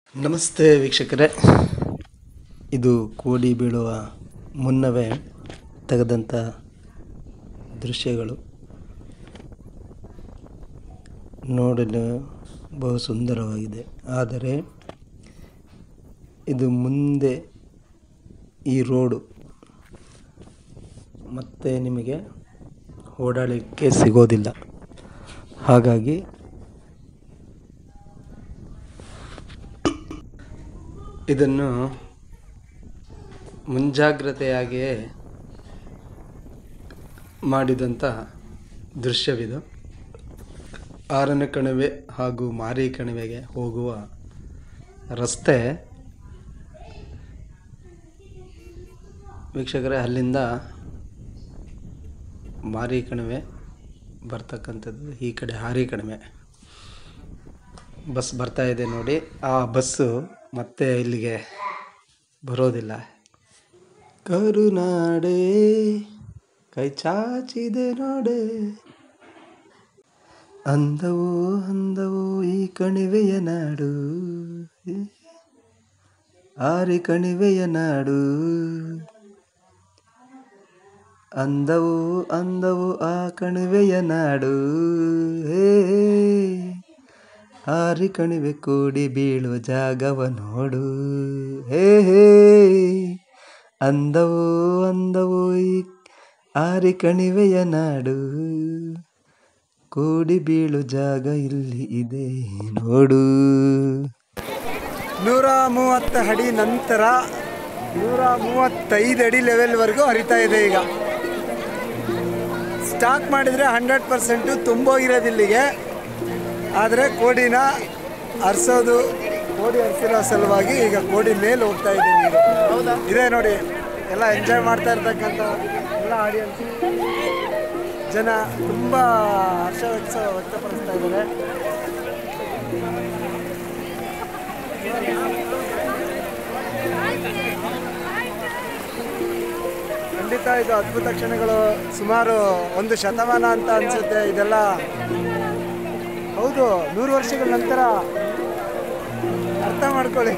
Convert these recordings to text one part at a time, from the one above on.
ನಮಸ್ತೆ ವೀಕ್ಷಕರೇ ಇದು ಕೋಡಿ ಬೀಳುವ ಮುನ್ನವೇ ತೆಗೆದಂಥ ದೃಶ್ಯಗಳು ನೋಡಲು ಬಹು ಸುಂದರವಾಗಿದೆ ಆದರೆ ಇದು ಮುಂದೆ ಈ ರೋಡು ಮತ್ತೆ ನಿಮಗೆ ಓಡಾಡಲಿಕ್ಕೆ ಸಿಗೋದಿಲ್ಲ ಹಾಗಾಗಿ ಇದನ್ನು ಮುಂಜಾಗ್ರತೆಯಾಗಿಯೇ ಮಾಡಿದಂಥ ದೃಶ್ಯವಿದು ಆರನೇ ಕಣಿವೆ ಹಾಗೂ ಮಾರಿ ಕಣಿವೆಗೆ ಹೋಗುವ ರಸ್ತೆ ವೀಕ್ಷಕರೇ ಅಲ್ಲಿಂದ ಮಾರಿ ಕಣಿವೆ ಬರ್ತಕ್ಕಂಥದ್ದು ಈ ಕಡೆ ಹಾರಿ ಕಣಿವೆ ಬಸ್ ಬರ್ತಾ ಇದೆ ನೋಡಿ ಆ ಬಸ್ಸು ಮತ್ತೆ ಇಲ್ಲಿಗೆ ಬರೋದಿಲ್ಲ ಕರುನಾಡೆ ಕೈ ಚಾಚಿದೆ ನೋಡೆ ಅಂದವೋ ಅಂದವೋ ಈ ಕಣಿವೆಯ ನಾಡು ಆರಿ ಕಣಿವೆಯ ನಾಡು ಅಂದವು ಅಂದವು ಆ ಕಣಿವೆಯ ನಾಡು ಹೇ ಆರಿ ಕಣಿವೆ ಕೂಡಿ ಬೀಳುವ ಜಾಗವ ನೋಡು ಹೇ ಹೇ ಅಂದವು ಅಂದವು ಈ ಆರಿ ಕಣಿವೆಯ ನಾಡು ಕೂಡಿ ಬೀಳು ಜಾಗ ಇಲ್ಲಿ ಇದೆ ನೋಡು ನೂರ ಮೂವತ್ತು ಅಡಿ ನಂತರ ನೂರ ಮೂವತ್ತೈದು ಅಡಿ ಲೆವೆಲ್ವರೆಗೂ ಹರಿತಾ ಇದೆ ಈಗ ಸ್ಟಾಕ್ ಮಾಡಿದರೆ ಹಂಡ್ರೆಡ್ ಪರ್ಸೆಂಟು ತುಂಬೋಗಿರೋದಿಲ್ಲಿಗೆ ಆದರೆ ಕೋಡಿನ ಹರಿಸೋದು ಕೋಡಿ ಹರಿಸಿರೋ ಸಲುವಾಗಿ ಈಗ ಕೋಡಿ ಮೇಲೆ ಹೋಗ್ತಾ ಇದೆ ನೀರು ಇದೆ ನೋಡಿ ಎಲ್ಲ ಎಂಜಾಯ್ ಮಾಡ್ತಾ ಇರ್ತಕ್ಕಂಥ ಎಲ್ಲ ಆಡಿಯನ್ಸ್ ಜನ ತುಂಬ ಹರ್ಷ ವ್ಯಕ್ತ ವ್ಯಕ್ತಪಡಿಸ್ತಾ ಇದ್ದಾರೆ ಖಂಡಿತ ಇದು ಅದ್ಭುತ ಕ್ಷಣಗಳು ಸುಮಾರು ಒಂದು ಶತಮಾನ ಅಂತ ಅನ್ಸುತ್ತೆ ಇದೆಲ್ಲ ಹೌದು ನೂರು ವರ್ಷಗಳ ನಂತರ ಅರ್ಥ ಮಾಡ್ಕೊಳ್ಳಿ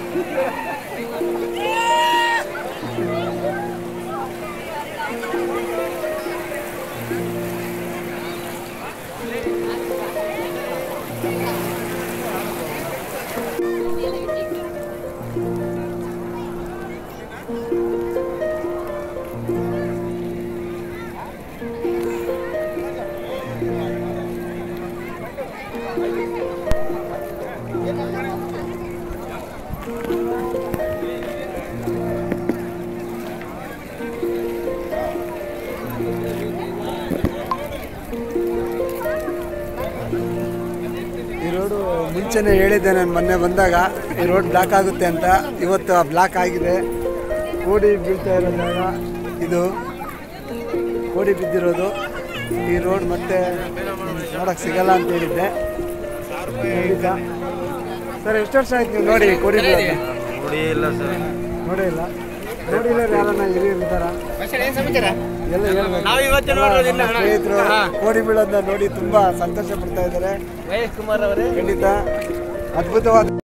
ಈ ರೋಡು ಮುಂಚೆನೇ ಹೇಳಿದ್ದೆ ನಾನು ಮೊನ್ನೆ ಬಂದಾಗ ಈ ರೋಡ್ ಬ್ಲಾಕ್ ಆಗುತ್ತೆ ಅಂತ ಇವತ್ತು ಆ ಬ್ಲಾಕ್ ಆಗಿದೆ ಕೋಡಿ ಬೀಳ್ತಾ ಇರೋ ಜಾಗ ಇದು ಕೋಡಿ ಬಿದ್ದಿರೋದು ಈ ರೋಡ್ ಮತ್ತೆ ನೋಡಕ್ಕೆ ಸಿಗಲ್ಲ ಅಂತ ಹೇಳಿದ್ದೆ ಖಂಡಿತ ಸರ್ ಎಷ್ಟು ವರ್ಷ ಆಯ್ತು ನೀವು ನೋಡಿ ಕೋಡಿ ಬೀಳೋದು ನೋಡಿ ಇಲ್ಲ ಸರ್ ನೋಡೇ ಇಲ್ಲ ನೋಡಿಲ್ಲ ಯಾರನ್ನ ಹಿರಿಯರು ಇದ್ದಾರ ಎಲ್ಲ ಹೇಳ್ಬೇಕು. ನಾವು ಇವತ್ತೇ ಎಲ್ಲ ನೋಡೋದಿಲ್ಲ ನಮ್ಮ ಅಣ್ಣ. ಸ್ನೇಹಿತರು ಕೋಡಿ ಬೀಳೋದನ್ನ ನೋಡಿ ತುಂಬಾ ಸಂತೋಷ ಪಡ್ತಾ ಇದ್ದಾರೆ ವಯಸ್ ಕುಮಾರ್ ಅವರೇ ಖಂಡಿತ ಅದ್ಭುತವಾದ